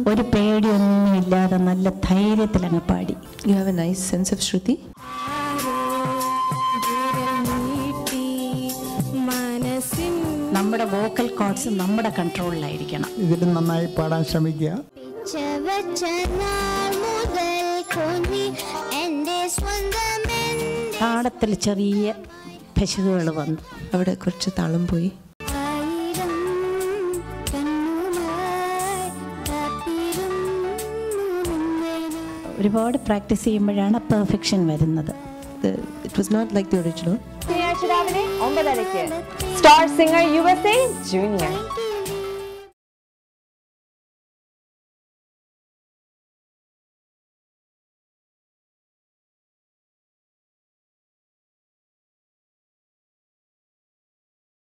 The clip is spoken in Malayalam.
ഒരു പേടിയൊന്നും ഇല്ലാതെ നല്ല ധൈര്യത്തിൽ അങ്ങ് പാടി You have a nice sense of Shruti. നമ്മുടെ വോക്കൽ കോഡ്സ് നമ്മുടെ കൺട്രോളിലായിരിക്കണം ഇതിൽ നന്നായി പാടാൻ ശ്രമിക്കുക ചവച്ച നാൾ മുതൽ കുഞ്ഞി എൻ്റെ സ്വന്തമെൻ്റെ താളത്തിൽ ചെറിയ പശുകൾ വന്നു അവിടെ കുറച്ച് താളം പോയി ആയിരം കണ്ണുമായി കാത്തിരുന്നു നിന്നെ ഞാൻ. ഒരുപാട് പ്രാക്ടീസ് ചെയ്യുമ്പോഴാണ് പെർഫെക്ഷൻ വരുന്നത് The, it was not like the original. ശനിയാഴ്ച രാവിലെ ഒമ്പതരയ്ക്ക് star singer U S A junior